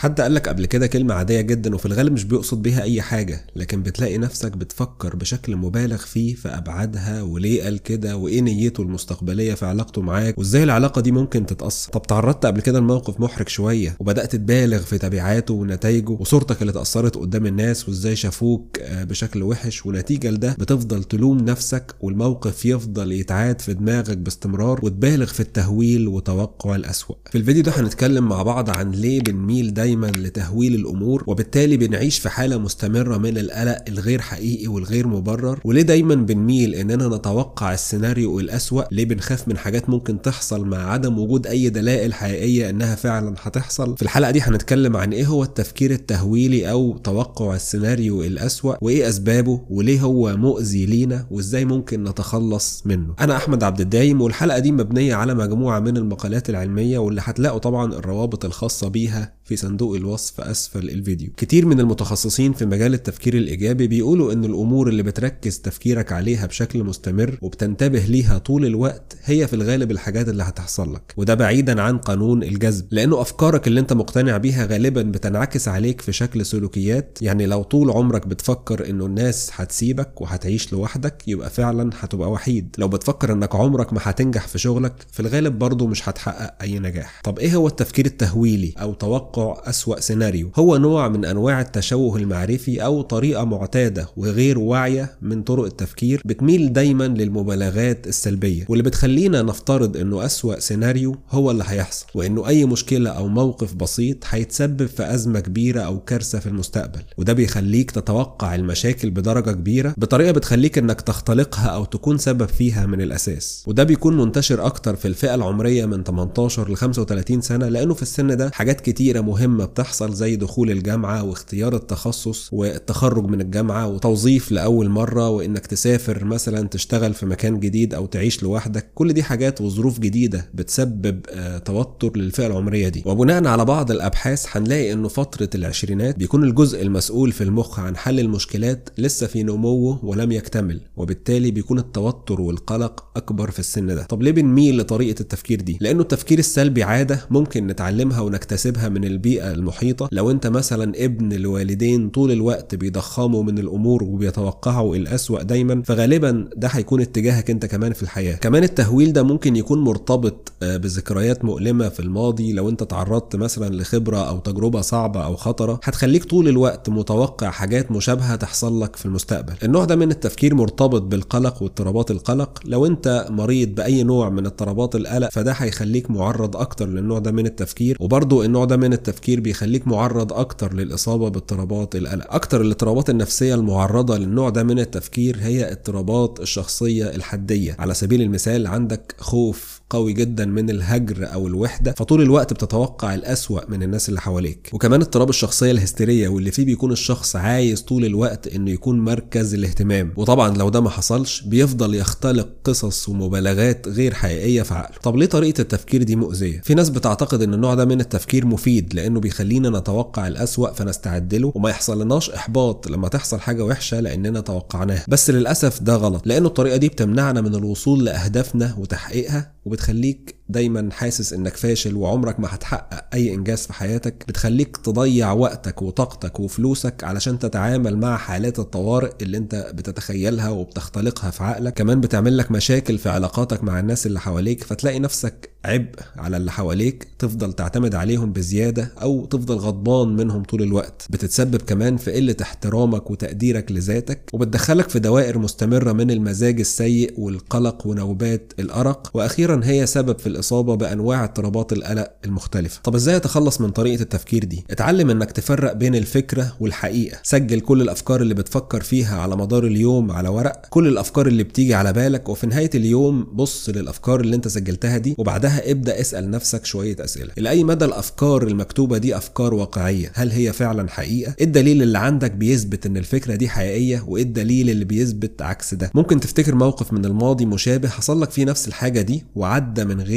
حد قالك قبل كده كلمة عادية جدا وفي الغالب مش بيقصد بيها أي حاجة لكن بتلاقي نفسك بتفكر بشكل مبالغ فيه في أبعادها وليه قال كده وإيه نيته المستقبلية في علاقته معاك وإزاي العلاقة دي ممكن تتأثر طب تعرضت قبل كده لموقف محرج شوية وبدأت تبالغ في تبعاته ونتائجه وصورتك اللي اتأثرت قدام الناس وإزاي شافوك آه، بشكل وحش ونتيجة لده بتفضل تلوم نفسك والموقف يفضل يتعاد في دماغك باستمرار وتبالغ في التهويل وتوقع الأسوأ في الفيديو ده هنتكلم مع بعض عن ليه بنميل دايما لتهويل الأمور وبالتالي بنعيش في حالة مستمرة من القلق الغير حقيقي والغير مبرر وليه دايما بنميل إننا نتوقع السيناريو الأسوأ ليه بنخاف من حاجات ممكن تحصل مع عدم وجود أي دلائل حقيقية إنها فعلا هتحصل في الحلقة دي هنتكلم عن إيه هو التفكير التهويلي أو توقع السيناريو الأسوأ وإيه أسبابه وليه هو مؤذي لينا وإزاي ممكن نتخلص منه أنا أحمد عبد الدايم والحلقة دي مبنية على مجموعة من المقالات العلمية واللي هتلاقوا طبعا الروابط الخاصة بيها في صندوق الوصف أسفل الفيديو كتير من المتخصصين في مجال التفكير الإيجابي بيقولوا إن الأمور اللي بتركز تفكيرك عليها بشكل مستمر وبتنتبه ليها طول الوقت هي في الغالب الحاجات اللي هتحصل لك وده بعيدا عن قانون الجذب لأنه أفكارك اللي أنت مقتنع بيها غالبا بتنعكس عليك في شكل سلوكيات يعني لو طول عمرك بتفكر إنه الناس هتسيبك وهتعيش لوحدك يبقى فعلا هتبقى وحيد لو بتفكر إنك عمرك ما هتنجح في شغلك في الغالب برضه مش هتحقق أي نجاح طب إيه هو التفكير التهويلي أو توقع أسوأ سيناريو هو نوع من أنواع التشوه المعرفي أو طريقة معتادة وغير واعية من طرق التفكير بتميل دايما للمبالغات السلبية واللي بتخلينا نفترض إنه أسوأ سيناريو هو اللي هيحصل وإنه أي مشكلة أو موقف بسيط هيتسبب في أزمة كبيرة أو كارثة في المستقبل وده بيخليك تتوقع المشاكل بدرجة كبيرة بطريقة بتخليك إنك تختلقها أو تكون سبب فيها من الأساس وده بيكون منتشر أكتر في الفئة العمرية من 18 ل 35 سنة لأنه في السن ده حاجات كتيرة مهمة بتحصل زي دخول الجامعة واختيار التخصص والتخرج من الجامعة وتوظيف لأول مرة وإنك تسافر مثلا تشتغل في مكان جديد أو تعيش لوحدك كل دي حاجات وظروف جديدة بتسبب آه، توتر للفئة العمرية دي وبناء على بعض الأبحاث هنلاقي إنه فترة العشرينات بيكون الجزء المسؤول في المخ عن حل المشكلات لسه في نموه ولم يكتمل وبالتالي بيكون التوتر والقلق أكبر في السن ده طب ليه بنميل لطريقة التفكير دي لأنه التفكير السلبي عادة ممكن نتعلمها ونكتسبها من البيئة المحيطة لو أنت مثلا ابن لوالدين طول الوقت بيضخموا من الأمور وبيتوقعوا الأسوأ دايما فغالبا ده هيكون اتجاهك أنت كمان في الحياة كمان التهويل ده ممكن يكون مرتبط آه، بذكريات مؤلمة في الماضي لو أنت تعرضت مثلا لخبرة أو تجربة صعبة أو خطرة هتخليك طول الوقت متوقع حاجات مشابهة تحصل لك في المستقبل النوع ده من التفكير مرتبط بالقلق واضطرابات القلق لو أنت مريض بأي نوع من اضطرابات القلق فده هيخليك معرض أكتر للنوع ده من التفكير وبرضه النوع ده من التفكير بيخليك معرض أكتر للإصابة باضطرابات القلق أكتر الاضطرابات النفسية المعرضة للنوع ده من التفكير هي اضطرابات الشخصية الحدية على سبيل المثال عندك خوف قوي جدا من الهجر او الوحده فطول الوقت بتتوقع الاسوا من الناس اللي حواليك وكمان اضطراب الشخصيه الهستيريه واللي فيه بيكون الشخص عايز طول الوقت انه يكون مركز الاهتمام وطبعا لو ده ما حصلش بيفضل يختلق قصص ومبالغات غير حقيقيه في عقله طب ليه طريقه التفكير دي مؤذيه في ناس بتعتقد ان النوع ده من التفكير مفيد لانه بيخلينا نتوقع الاسوا فنستعد له وما يحصل لناش احباط لما تحصل حاجه وحشه لاننا توقعناها بس للاسف ده غلط لانه الطريقه دي بتمنعنا من الوصول لاهدافنا وتحقيقها وبتخليك دايما حاسس انك فاشل وعمرك ما هتحقق اي انجاز في حياتك بتخليك تضيع وقتك وطاقتك وفلوسك علشان تتعامل مع حالات الطوارئ اللي انت بتتخيلها وبتختلقها في عقلك كمان بتعمل لك مشاكل في علاقاتك مع الناس اللي حواليك فتلاقي نفسك عبء على اللي حواليك تفضل تعتمد عليهم بزيادة او تفضل غضبان منهم طول الوقت بتتسبب كمان في قلة احترامك وتقديرك لذاتك وبتدخلك في دوائر مستمرة من المزاج السيء والقلق ونوبات الأرق وأخيرا هي سبب في الإصابة بأنواع اضطرابات القلق المختلفة طب ازاي اتخلص من طريقة التفكير دي اتعلم انك تفرق بين الفكرة والحقيقة سجل كل الأفكار اللي بتفكر فيها على مدار اليوم على ورق كل الأفكار اللي بتيجي على بالك وفي نهاية اليوم بص للأفكار اللي انت سجلتها دي وبعدها ابدأ اسأل نفسك شوية أسئلة لأي مدى الأفكار المكتوبة دي أفكار واقعية هل هي فعلا حقيقة ايه الدليل اللي عندك بيثبت ان الفكرة دي حقيقية وايه الدليل اللي بيثبت عكس ده ممكن تفتكر موقف من الماضي مشابه حصل لك فيه نفس الحاجة دي وعدى من غير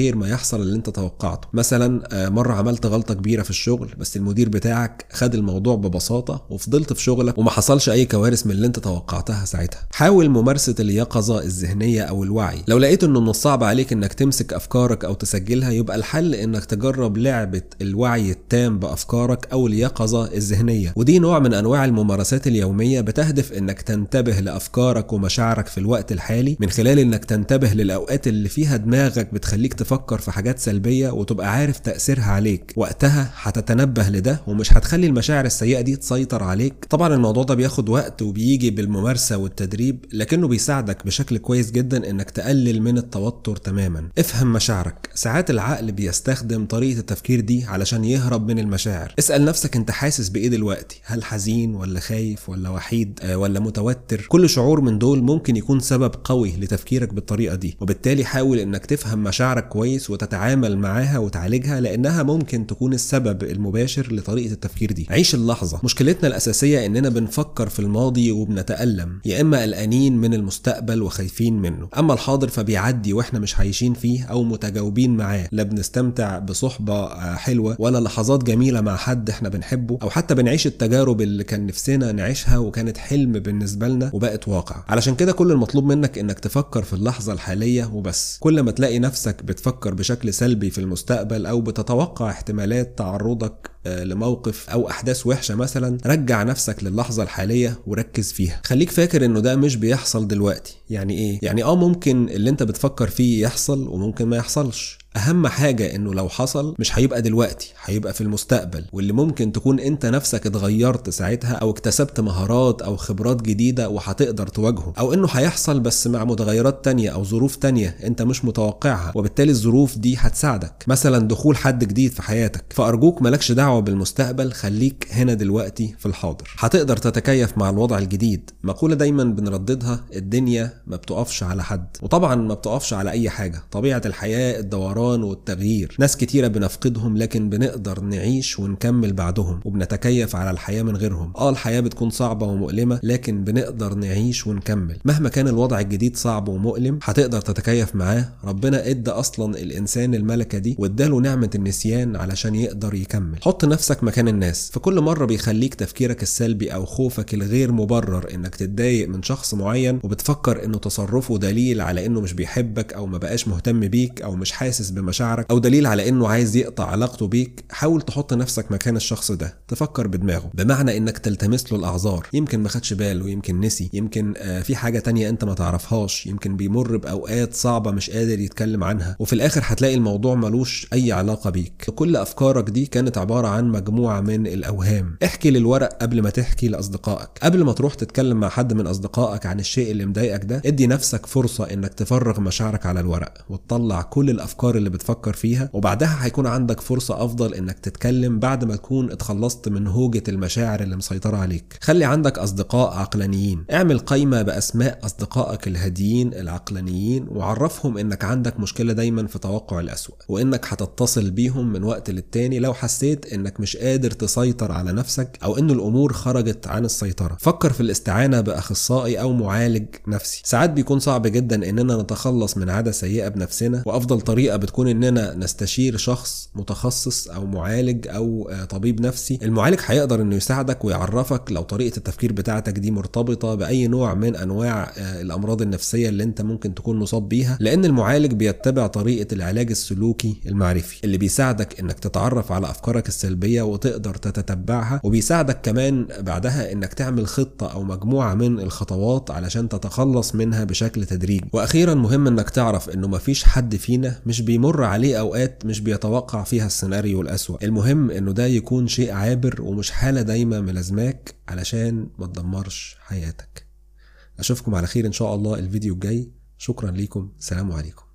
غير ما يحصل اللي انت توقعته مثلا آه، مره عملت غلطه كبيره في الشغل بس المدير بتاعك خد الموضوع ببساطه وفضلت في شغلك وما حصلش اي كوارث من اللي انت توقعتها ساعتها حاول ممارسه اليقظه الذهنيه او الوعي لو لقيت انه من الصعب عليك انك تمسك افكارك او تسجلها يبقى الحل انك تجرب لعبه الوعي التام بافكارك او اليقظه الذهنيه ودي نوع من انواع الممارسات اليوميه بتهدف انك تنتبه لافكارك ومشاعرك في الوقت الحالي من خلال انك تنتبه للاوقات اللي فيها دماغك بتخليك تفكر في حاجات سلبيه وتبقى عارف تاثيرها عليك وقتها هتتنبه لده ومش هتخلي المشاعر السيئه دي تسيطر عليك طبعا الموضوع ده بياخد وقت وبيجي بالممارسه والتدريب لكنه بيساعدك بشكل كويس جدا انك تقلل من التوتر تماما افهم مشاعرك ساعات العقل بيستخدم طريقه التفكير دي علشان يهرب من المشاعر اسال نفسك انت حاسس بايه دلوقتي هل حزين ولا خايف ولا وحيد آه، ولا متوتر كل شعور من دول ممكن يكون سبب قوي لتفكيرك بالطريقه دي وبالتالي حاول انك تفهم مشاعرك كويس وتتعامل معاها وتعالجها لانها ممكن تكون السبب المباشر لطريقه التفكير دي عيش اللحظه مشكلتنا الاساسيه اننا بنفكر في الماضي وبنتالم يا اما قلقانين من المستقبل وخايفين منه اما الحاضر فبيعدي واحنا مش عايشين فيه او متجاوبين معاه لا بنستمتع بصحبه آه، حلوه ولا لحظات جميله مع حد احنا بنحبه او حتى بنعيش التجارب اللي كان نفسنا نعيشها وكانت حلم بالنسبه لنا وبقت واقع علشان كده كل المطلوب منك انك تفكر في اللحظه الحاليه وبس كل ما تلاقي نفسك بتفكر بشكل سلبي في المستقبل او بتتوقع احتمالات تعرضك آه، لموقف او احداث وحشه مثلا رجع نفسك للحظه الحاليه وركز فيها خليك فاكر انه ده مش بيحصل دلوقتي يعني ايه يعني اه ممكن اللي انت بتفكر فيه يحصل وممكن ما يحصلش اهم حاجة انه لو حصل مش هيبقى دلوقتي هيبقى في المستقبل واللي ممكن تكون انت نفسك اتغيرت ساعتها او اكتسبت مهارات او خبرات جديدة وهتقدر تواجهه او انه هيحصل بس مع متغيرات تانية او ظروف تانية انت مش متوقعها وبالتالي الظروف دي هتساعدك مثلا دخول حد جديد في حياتك فارجوك مالكش دعوة بالمستقبل خليك هنا دلوقتي في الحاضر هتقدر تتكيف مع الوضع الجديد مقولة دايما بنرددها الدنيا ما بتقفش على حد وطبعا ما بتقفش على اي حاجة طبيعة الحياة الدوران والتغيير ناس كتيرة بنفقدهم لكن بنقدر نعيش ونكمل بعدهم وبنتكيف على الحياة من غيرهم اه الحياة بتكون صعبة ومؤلمة لكن بنقدر نعيش ونكمل مهما كان الوضع الجديد صعب ومؤلم هتقدر تتكيف معاه ربنا ادى اصلا الانسان الملكة دي واداله نعمة النسيان علشان يقدر يكمل حط نفسك مكان الناس في كل مرة بيخليك تفكيرك السلبي او خوفك الغير مبرر انك تتضايق من شخص معين وبتفكر انه تصرفه دليل على انه مش بيحبك او ما بقاش مهتم بيك او مش حاسس بمشاعرك او دليل على انه عايز يقطع علاقته بيك حاول تحط نفسك مكان الشخص ده تفكر بدماغه بمعنى انك تلتمس له الاعذار يمكن ما خدش باله يمكن نسي يمكن آه، في حاجة تانية انت ما تعرفهاش يمكن بيمر باوقات صعبة مش قادر يتكلم عنها وفي الاخر هتلاقي الموضوع ملوش اي علاقة بيك كل افكارك دي كانت عبارة عن مجموعة من الاوهام احكي للورق قبل ما تحكي لاصدقائك قبل ما تروح تتكلم مع حد من اصدقائك عن الشيء اللي مضايقك ده ادي نفسك فرصة انك تفرغ مشاعرك على الورق وتطلع كل الافكار اللي بتفكر فيها وبعدها هيكون عندك فرصة افضل انك تتكلم بعد ما تكون اتخلصت من هوجة المشاعر اللي مسيطرة عليك خلي عندك اصدقاء عقلانيين اعمل قائمة باسماء اصدقائك الهاديين العقلانيين وعرفهم انك عندك مشكلة دايما في توقع الاسوأ وانك هتتصل بيهم من وقت للتاني لو حسيت انك مش قادر تسيطر على نفسك او ان الامور خرجت عن السيطرة فكر في الاستعانة باخصائي او معالج نفسي ساعات بيكون صعب جدا اننا نتخلص من عادة سيئة بنفسنا وافضل طريقة بتكون اننا نستشير شخص متخصص او معالج او آه، طبيب نفسي المعالج هيقدر انه يساعدك ويعرفك لو طريقة التفكير بتاعتك دي مرتبطة باي نوع من انواع آه، الامراض النفسية اللي انت ممكن تكون مصاب بيها لان المعالج بيتبع طريقة العلاج السلوكي المعرفي اللي بيساعدك انك تتعرف على افكارك السلبية وتقدر تتتبعها وبيساعدك كمان بعدها انك تعمل خطة او مجموعة من الخطوات علشان تتخلص منها بشكل تدريجي واخيرا مهم انك تعرف انه مفيش حد فينا مش بيمر عليه اوقات مش بيتوقع فيها السيناريو الاسوأ المهم انه ده يكون شيء عابر ومش حالة دايما ملازماك علشان ما تدمرش حياتك اشوفكم على خير ان شاء الله الفيديو الجاي شكرا ليكم سلام عليكم